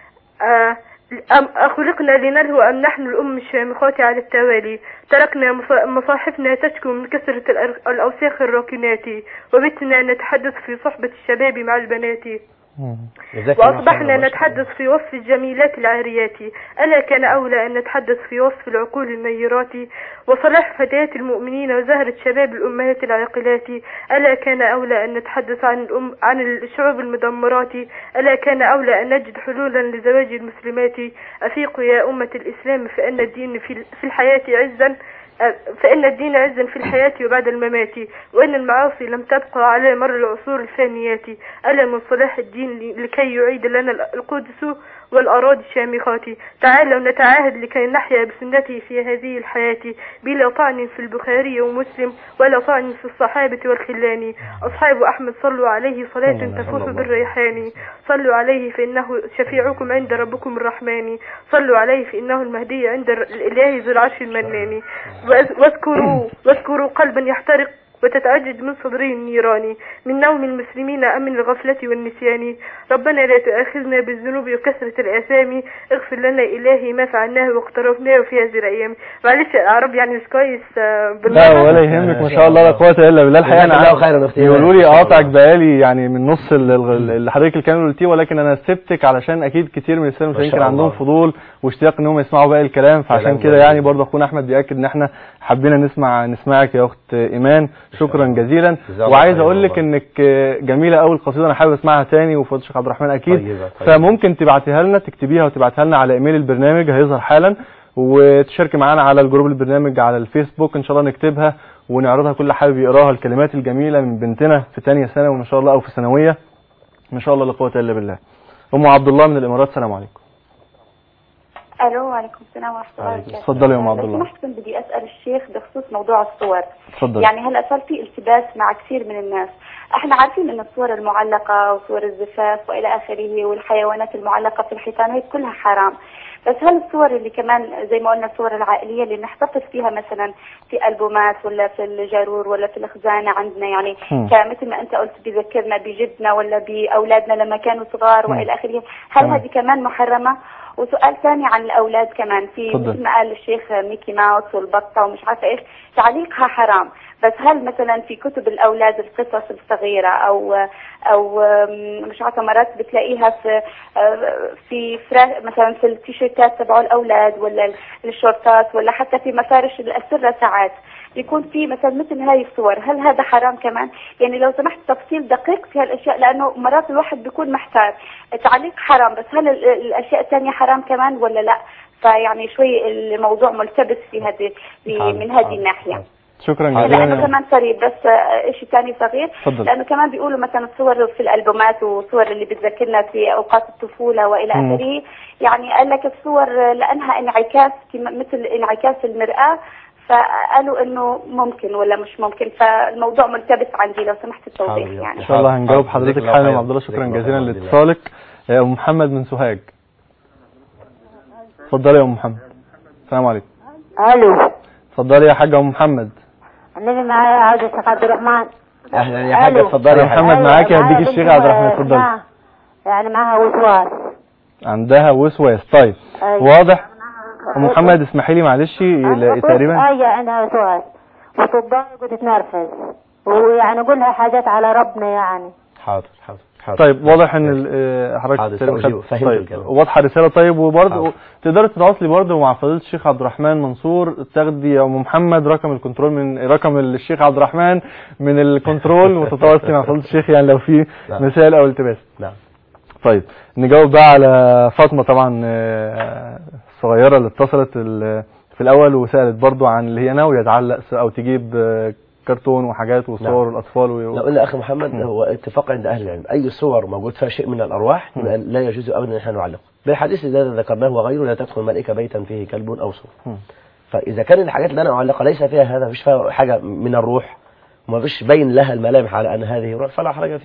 آه، أم خلقنا لنلهو أم نحن الأم الشامخات على التوالي تركنا مصا- مصاحفنا تشكو من كثرة الأر- الأوساخ الراكنات وبتنا نتحدث في صحبة الشباب مع البنات جزاك الله وأصبحنا خيراً. نتحدث في وصف الجميلات العاريات ألا كان أولى أن نتحدث في وصف العقول النيرات وصلاح فتيات المؤمنين وزهرة شباب الأمهات العاقلات ألا كان أولى أن نتحدث عن الأم عن الشعوب المدمرات ألا كان أولى أن نجد حلولا لزواج المسلمات أفيقوا يا أمة الإسلام فإن الدين في في الحياة عزا فإن الدين عز في الحياة وبعد الممات وإن المعاصي لم تبقى على مر العصور الفانيات ألا من صلاح الدين لكي يعيد لنا القدس والأراضي الشامخات تعالوا نتعاهد لكي نحيا بسنته في هذه الحياة بلا طعن في البخاري ومسلم ولا طعن في الصحابة والخلان أصحاب أحمد صلوا عليه صلاة تفوح بالريحان صلوا عليه فإنه شفيعكم عند ربكم الرحمن صلوا عليه فإنه المهدي عند الإله ذو العرش المنان وأذ- واذكروا واذكروا قلبا يحترق وتتعجج من صدره النيران من نوم المسلمين أم من الغفلة والنسيان ربنا لا تؤاخذنا بالذنوب وكثرة الآثام اغفر لنا إلهي ما فعلناه واقترفناه في هذه الأيام معلش العرب يعني مش كويس آه، لا بالمرة ولا يهمك ما شاء الله لا قوه الا بالله الحقيقه جزاك انا الله خيرا اختي بيقولوا لي إيمان. اقاطعك بقالي يعني من نص ال- ال- اللي حضرتك اللي كانوا قلتيه ولكن انا سبتك علشان اكيد كتير من الساده المشاهدين شاء كان عندهم الله. فضول واشتياق ان هم يسمعوا باقي الكلام فعشان كلام كده جميل. يعني برضه اخونا احمد بياكد ان احنا حبينا نسمع نسمعك يا اخت ايمان شكرا جزيلا جزاك الله وعايز خير اقول لك والله. انك جميله قوي القصيده انا حابب اسمعها تاني وفضل الشيخ عبد الرحمن اكيد طيبة، طيبة. فممكن تبعتيها لنا تكتبيها وتبعتها لنا على ايميل البرنامج هيظهر حالا وتشاركي معانا على الجروب البرنامج على الفيسبوك ان شاء الله نكتبها ونعرضها كل حابب يقراها الكلمات الجميله من بنتنا في ثانيه ثانوي ان شاء الله او في ثانويه ما شاء الله لا قوه الا بالله ام عبد الله من الامارات السلام عليكم الو وعليكم السلام ورحمه الله عليكم. وبركاته اتفضلي يا أم عبد لو الله. سمحت كنت بدي اسال الشيخ بخصوص موضوع الصور اتفضل يعني هلا صار في التباس مع كثير من الناس احنا عارفين ان الصور المعلقه وصور الزفاف والى اخره والحيوانات المعلقه في الحيطان هي كلها حرام بس هل الصور اللي كمان زي ما قلنا الصور العائليه اللي نحتفظ فيها مثلا في البومات ولا في الجارور ولا في الخزانه عندنا يعني مم. كمثل ما انت قلت بذكرنا بجدنا ولا باولادنا لما كانوا صغار مم. والى اخره هل تمام. هذه كمان محرمه وسؤال ثاني عن الاولاد كمان في تفضل. مثل ما قال الشيخ ميكي ماوس والبطه ومش عارفه ايش تعليقها حرام بس هل مثلا في كتب الاولاد القصص الصغيره او او أم، مش عارفه مرات بتلاقيها في آه، في فرا- مثلا في التيشيرتات تبع الاولاد ولا الشورتات ولا حتى في مفارش الاسره ساعات يكون في مثلا مثل هاي الصور هل هذا حرام كمان يعني لو سمحت تفصيل دقيق في هالاشياء لانه مرات الواحد بيكون محتار تعليق حرام بس هل ال- الاشياء الثانيه حرام كمان ولا لا فيعني شوي الموضوع ملتبس في هذه في- من هذه الناحيه شكرا لانه جزيلا يا- كمان صار بس آه، شيء ثاني صغير تفضل. لانه كمان بيقولوا مثلا الصور في الالبومات وصور اللي بتذكرنا في اوقات الطفوله والى مم. اخره يعني قال لك الصور لانها انعكاس كما- مثل انعكاس المراه فقالوا انه ممكن ولا مش ممكن فالموضوع ملتبس عندي لو سمحت التوضيح حاضر. يعني ان شاء الله هنجاوب جزاك حضرتك الله حالا خير. يا عبد الله شكرا جزاك الله جزيلا خير. لاتصالك يا ام محمد من سوهاج اتفضلي يا ام محمد السلام عليكم الو اتفضلي يا حاجه ام محمد انا معايا عاوز الشيخ عبد الرحمن اهلا يا حاجه ألو. اتفضلي يا يا حاجه محمد أيوة، معاكي معايا هديك بنت الشيخ عبد الرحمن معاها- اتفضلي معاها- يعني معاها وسواس عندها وسواس طيب أيوة. واضح ام محمد اسمحي لي معلش ل- تقريبا ايوه عندها وسواس وتضايق وتتنرفز ويعني اقول لها حاجات على ربنا يعني حاضر حاضر حاضر طيب واضح ان ال- آه، حاضر، حضرتك سأجيب. خدت- فهمت طيب الكلام. واضحه الرساله طيب وبرضه حاضر. تقدري تتواصلي برضه مع فضيله الشيخ عبد الرحمن منصور تاخدي يا ام محمد رقم الكنترول من رقم الشيخ عبد الرحمن من الكنترول وتتواصلي مع فضيله الشيخ يعني لو في نعم. مثال او التباس نعم طيب نجاوب بقى على فاطمه طبعا آه، الصغيره اللي اتصلت ال- في الاول وسالت برضه عن اللي هي ناويه تعلق س- او تجيب آه، كرتون وحاجات وصور نعم. الاطفال و... لو قلنا اخي محمد هو اتفاق عند اهل العلم اي صور موجود فيها شيء من الارواح يبقى لا يجوز ابدا ان احنا نعلقه بالحديث الذي ذكرناه وغيره لا تدخل الملائكه بيتا فيه كلب او صور مم. فاذا كان الحاجات اللي انا اعلقها ليس فيها هذا مش فيها حاجه من الروح وما فيش باين لها الملامح على ان هذه روح فلا حرج فيه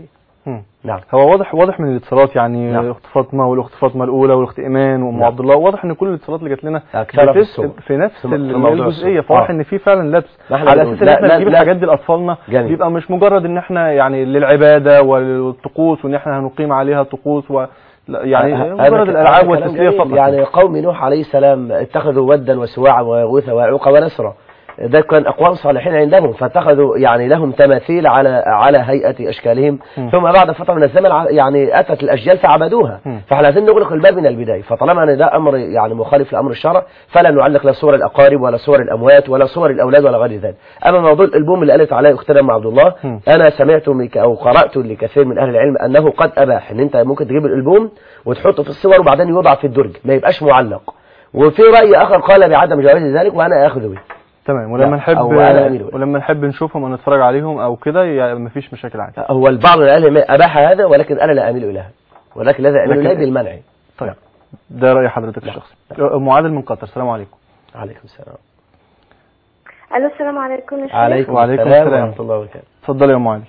مم. نعم هو واضح واضح من الاتصالات يعني نعم. اخت فاطمه والاخت فاطمه الاولى والاخت ايمان وام نعم. عبد الله واضح ان كل الاتصالات اللي جات لنا أكثرها في بتس- الصور. في نفس في م- ال- في موضوع الجزئيه الصور. فواضح آه. ان في فعلا لبس ما احنا على بنقول- اساس ان لا- احنا لا- نجيب لا. الحاجات دي لاطفالنا جميل. بيبقى مش مجرد ان احنا يعني للعباده والطقوس وان احنا هنقيم عليها طقوس و لا، يعني هذا مجرد ك- الالعاب هذا كلام والتسليه جميل. فقط يعني قوم نوح عليه السلام اتخذوا ودا وسواعا ويغوث ويعوق ونسرا ده كان اقوام صالحين عندهم فاتخذوا يعني لهم تماثيل على على هيئه اشكالهم م. ثم بعد فتره من الزمن ع- يعني اتت الاجيال فعبدوها م. فاحنا عايزين نغلق الباب من البدايه فطالما ان ده امر يعني مخالف لامر الشرع فلا نعلق لا صور الاقارب ولا صور الاموات ولا صور الاولاد ولا غير ذلك اما موضوع الالبوم اللي قالت عليه اختنا ام عبد الله م. انا سمعت مك- او قرات لكثير من اهل العلم انه قد اباح ان انت ممكن تجيب الالبوم وتحطه في الصور وبعدين يوضع في الدرج ما يبقاش معلق وفي راي اخر قال بعدم جواز ذلك وانا اخذ به تمام ولما لا، نحب أو أنا أميل إليه. ولما نحب نشوفهم او نتفرج عليهم او كده يعني مفيش مشاكل عادي هو البعض من اهل العلم اباح هذا ولكن انا لا اميل اليه ولكن الذي اميل لكن- اليه بالمنع طيب ده راي حضرتك الشخصي ام عادل من قطر السلام عليكم عليكم السلام الو السلام عليكم يا شيخ عليكم, وعليكم السلام السلام. ورحمه الله وبركاته اتفضلي يا ام عادل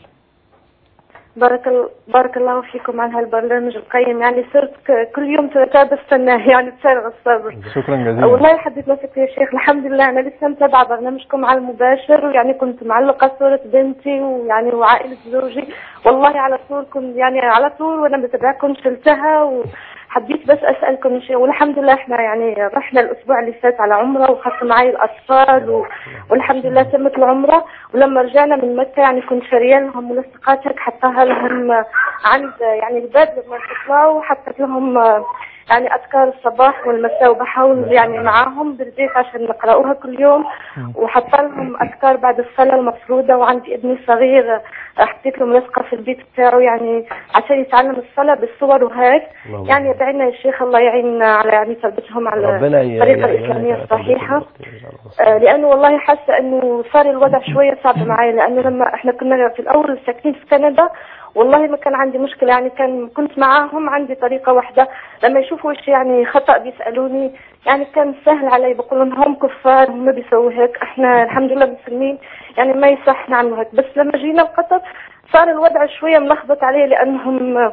بارك ال... بارك الله فيكم على هالبرنامج القيم يعني صرت ك... كل يوم ثلاثاء بستناه يعني بفارغ الصبر شكرا جزيلا والله يحدث نفسك يا شيخ الحمد لله انا لسه متابعه برنامجكم على المباشر ويعني كنت معلقه صوره بنتي ويعني وعائله زوجي والله على طول كنت يعني على طول وانا بتابعكم شلتها وحبيت بس اسالكم شيء والحمد لله احنا يعني رحنا الاسبوع اللي فات على عمره وخدت معي الاطفال و... والحمد لله تمت العمره ولما رجعنا من مكه يعني كنت شاريه لهم ملصقات هيك حطاها لهم عند يعني الباب لما يطلعوا حطيت لهم يعني اذكار الصباح والمساء وبحاول يعني معاهم بالبيت عشان نقراوها كل يوم وحاطه لهم اذكار بعد الصلاه المفروضه وعندي ابني الصغير حطيت له ملصقه في البيت بتاعه يعني عشان يتعلم الصلاه بالصور وهيك اللهم يعني يدعينا يا شيخ الله يعيننا على يعني تربيتهم على ربنا ي- الطريقه يعينك الاسلاميه على الصحيحه تربية آه، لانه والله حاسه انه صار الوضع شويه صعب معي لانه لما احنا كنا في الاول ساكنين في كندا والله ما كان عندي مشكله يعني كان كنت معاهم عندي طريقه واحده لما يشوفوا شيء يعني خطا بيسالوني يعني كان سهل علي بقول لهم هم كفار هم بيسووا هيك احنا الحمد لله مسلمين يعني ما يصح نعمل هيك بس لما جينا القطر صار الوضع شويه ملخبط عليه لانهم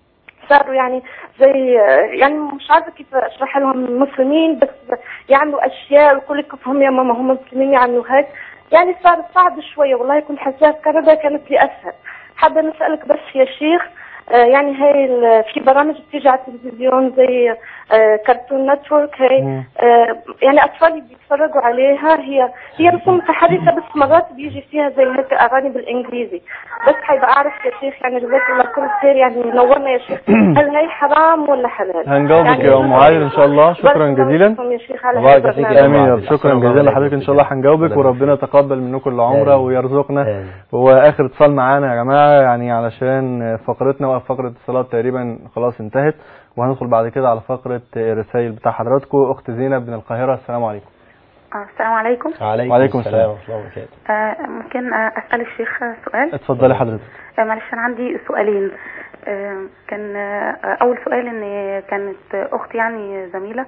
صاروا يعني زي يعني مش عارفه كيف اشرح لهم مسلمين بس يعملوا اشياء وكل كيف هم يا ماما هم مسلمين يعملوا هيك يعني صار صعب شويه والله كنت حاساها في كندا كانت لي اسهل حابه نسالك بس يا شيخ آه يعني هاي ال- في برامج بتيجي على التلفزيون زي آه كرتون نتورك هاي مم. آه يعني اطفالي بيتفرجوا عليها هي هي رسوم متحركه بس مرات بيجي فيها زي هيك اغاني بالانجليزي بس حيبقى اعرف يا شيخ يعني جزاك الله كل خير يعني نورنا يا شيخ هل هي حرام ولا حلال؟ هنجاوبك يعني يا ام عادل ان شاء الله شكرا بارك الله جزيلا فيكم يا شيخ على بارك هذا فيك يا البرنامج. أم امين عادل. شكرا أحسن الله جزيلا عليك. لحضرتك ان شاء الله هنجاوبك ربنا وربنا يتقبل منكم العمره آمين. ويرزقنا آمين. واخر اتصال معانا يا جماعه يعني علشان فقرتنا وفقره اتصالات تقريبا خلاص انتهت وهندخل بعد كده على فقره الرسائل بتاع حضراتكم اخت زينب من القاهره السلام عليكم آه، السلام عليكم عليكم, وعليكم السلام السلام. ورحمه الله وبركاته آه، ممكن آه، أسأل الشيخ آه، سؤال اتفضلي حضرتك آه، معلش أنا عندي سؤالين آه، كان آه، أول سؤال إن كانت أختي يعني زميلة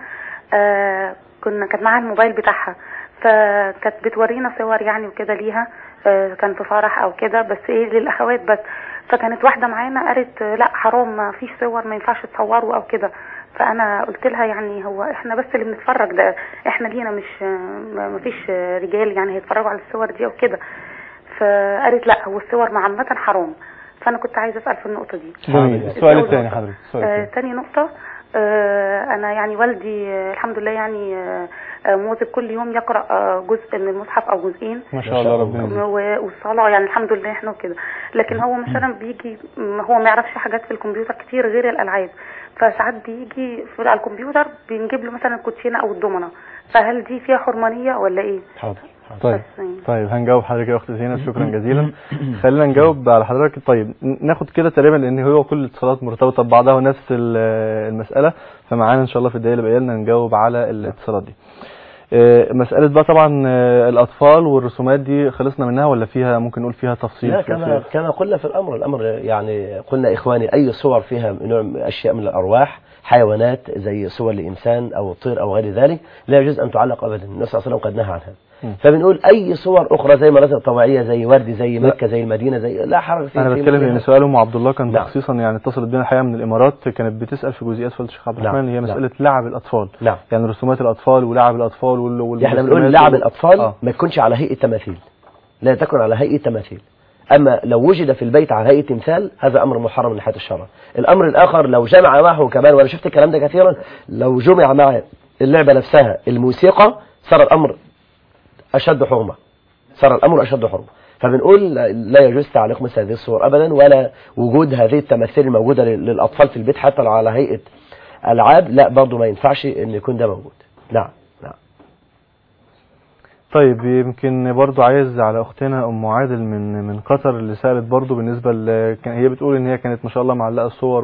آه، كنا كانت معاها الموبايل بتاعها فكانت بتورينا صور يعني وكده ليها آه، كان في فرح أو كده بس إيه للأخوات بس فكانت واحدة معانا قالت آه، لا حرام ما فيش صور ما ينفعش تصوروا أو كده فانا قلت لها يعني هو احنا بس اللي بنتفرج ده احنا لينا مش ما ما فيش رجال يعني هيتفرجوا على الصور دي وكده فقالت لا هو الصور مع عامه حرام فانا كنت عايزه اسال في النقطه دي جميل حاضر. السؤال أول الثاني نقطة. حضرتك السؤال آه، الثاني تاني نقطة آه، أنا يعني والدي آه، الحمد لله يعني آه، آه، مواظب كل يوم يقرأ آه، جزء من المصحف أو جزئين ما شاء الله ربنا يجزيك. و- والصلاة يعني الحمد لله احنا وكده لكن هو مثلا بيجي م- هو ما يعرفش حاجات في الكمبيوتر كتير غير الألعاب فساعات بيجي في على الكمبيوتر بنجيب له مثلا الكوتشينة أو الدومنة فهل دي فيها حرمانية ولا إيه؟ حاضر حاضر. طيب بس يعني. طيب هنجاوب حضرتك يا اخت زينب شكرا جزيلا خلينا نجاوب على حضرتك طيب ن- ناخد كده تقريبا لان هو كل الاتصالات مرتبطه ببعضها ونفس ال- المساله فمعانا ان شاء الله في الدقيقه اللي باقيه لنا نجاوب على الاتصالات دي آه، مساله بقى طبعا آه، الاطفال والرسومات دي خلصنا منها ولا فيها ممكن نقول فيها تفصيل لا في- كما في- كما قلنا في الامر الامر يعني قلنا اخواني اي صور فيها نوع من اشياء من الارواح حيوانات زي صور لانسان او طير او غير ذلك لا يجوز ان تعلق ابدا النبي صلى الله عليه وسلم قد نهى عنها فبنقول اي صور اخرى زي مناظر طبيعيه زي ورد زي مكه زي المدينه زي لا حرج فيه انا في بتكلم مثل ان هذا. سؤال ام عبد الله كان نعم. تخصيصا يعني اتصلت بينا الحقيقه من الامارات كانت بتسال في جزئيات فضيله الشيخ عبد نعم. الرحمن هي نعم. مساله لعب الاطفال نعم. يعني رسومات الاطفال ولعب الاطفال وال وال- احنا بنقول والرسومات لعب وال- الاطفال آه. ما يكونش على هيئه تماثيل لا تكن على هيئه تماثيل اما لو وجد في البيت على هيئه تمثال هذا امر محرم من ناحيه الشرع الامر الاخر لو جمع معه كمان وانا شفت الكلام ده كثيرا لو جمع مع اللعبه نفسها الموسيقى صار الامر اشد حرمه صار الامر اشد حرمه فبنقول لا يجوز تعليق مثل هذه الصور ابدا ولا وجود هذه التماثيل الموجوده لل- للاطفال في البيت حتى لو على هيئه العاب لا برضه ما ينفعش ان يكون ده موجود نعم نعم طيب يمكن برضو عايز على اختنا ام عادل من من قطر اللي سالت برضو بالنسبه ل... كان هي بتقول ان هي كانت ما شاء الله معلقه الصور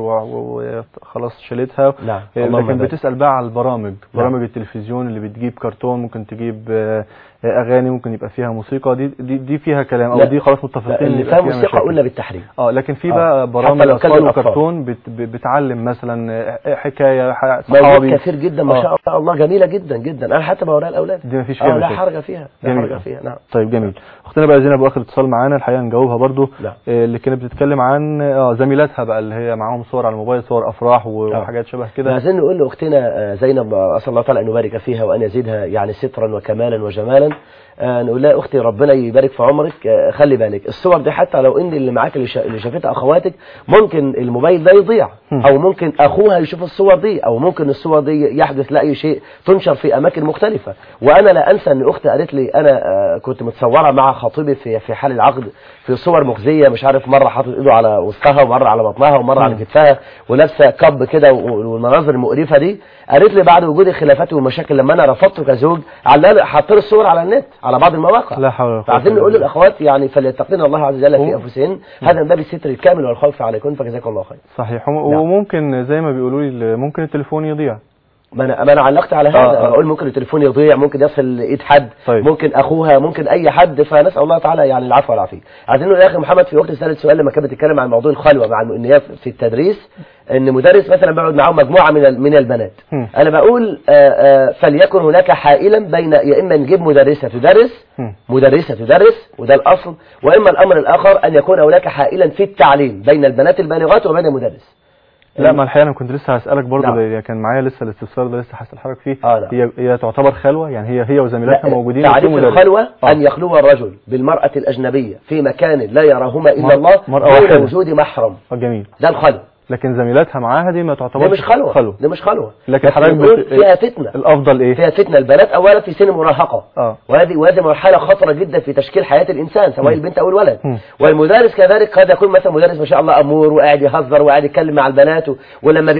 وخلاص شالتها نعم آه، اللهم لكن بارك. بتسال بقى على البرامج نعم. برامج التلفزيون اللي بتجيب كرتون ممكن تجيب آه، آه، اغاني ممكن يبقى فيها موسيقى دي دي, دي فيها كلام او لا. دي خلاص لا، متفقين اللي يبقى فيها فيها موسيقى مشاكل. قلنا بالتحريم اه لكن في آه. بقى برامج حتى لو كان اطفال للأطفال. وكرتون بت... ب- بتعلم مثلا آه، حكايه ح- موجود صحابي كثير جدا ما آه. شاء الله جميله جدا جدا انا حتى بوريها الاولاد دي مفيش اه فيها لا مشاكل. حرج فيها لا جميل. حرج فيها نعم طيب جميل اختنا بقى زينب واخر اتصال معانا الحقيقه نجاوبها برضو نعم. آه، اللي كانت بتتكلم عن اه زميلاتها بقى اللي هي معاهم صور على الموبايل صور افراح و- آه. وحاجات شبه كده عايزين نقول لاختنا آه، زينب آه، اسال الله تعالى ان يبارك فيها وان يزيدها يعني سترا وكمالا وجمالا آه، نقول لها اختي ربنا يبارك في عمرك آه، خلي بالك الصور دي حتى لو ان اللي معاك اللي شا- اللي شافتها اخواتك ممكن الموبايل ده يضيع او ممكن اخوها يشوف الصور دي او ممكن الصور دي يحدث لا اي شيء تنشر في اماكن مختلفه وانا لا انسى ان اختي قالت لي انا آه، كنت متصوره مع خطيبي في في حال العقد في صور مخزيه مش عارف مره حاطط ايده على وسطها ومره على بطنها ومره على كتفها ولابسه كب كده و- والمناظر المقرفه دي قالت لي بعد وجود الخلافات والمشاكل لما انا رفضته كزوج على حاطين الصور على النت على بعض المواقع لا حول ولا قوه فعايزين إلا نقول بالله. للاخوات يعني فليتقين الله عز وجل في هو- انفسهن هذا من باب الستر الكامل والخوف عليكم فجزاكم الله خير صحيح وم- نعم. وممكن زي ما بيقولوا لي ممكن التليفون يضيع ما انا ما انا علقت على هذا آه، آه آه. بقول ممكن التليفون يضيع ممكن يصل لايد حد طيب. ممكن اخوها ممكن اي حد فنسال الله تعالى يعني العفو والعافيه عايزين نقول يا اخي محمد في وقت سالت سؤال لما كانت بتتكلم عن موضوع الخلوه مع المؤمنيات في التدريس ان مدرس مثلا بيقعد معاه مجموعه من ال- من البنات هم. انا بقول آه، آه، فليكن هناك حائلا بين يا اما نجيب مدرسه تدرس هم. مدرسة تدرس وده الأصل وإما الأمر الآخر أن يكون هناك حائلا في التعليم بين البنات البالغات وبين المدرس لا ما الحقيقه انا كنت لسه هسالك برضو نعم. لأن كان معايا لسه الاستفسار ده لسه هسال حضرتك فيه آه، نعم. هي هي تعتبر خلوه يعني هي هي وزميلاتها لا، موجودين تعريف وفي مدرس. الخلوة آه. أن يخلو الرجل بالمرأة الأجنبية في مكان لا يراهما مر- إلا الله مرأة دون واحدة. وجود محرم آه، جميل ده الخلوة لكن زميلاتها معاها دي ما دي تعتبرش مش خلوة خلوه دي مش خلوة لكن بس حضرتك بنقول بت- فيها فتنة الافضل ايه فيها فتنة البنات أولا في سن مراهقة اه وهذه وهذه مرحلة خطرة جدا في تشكيل حياة الإنسان سواء البنت أو الولد مم. والمدرس كذلك قد يكون مثلا مدرس ما شاء الله أمور وقاعد يهزر وقاعد يتكلم مع البنات و- ولما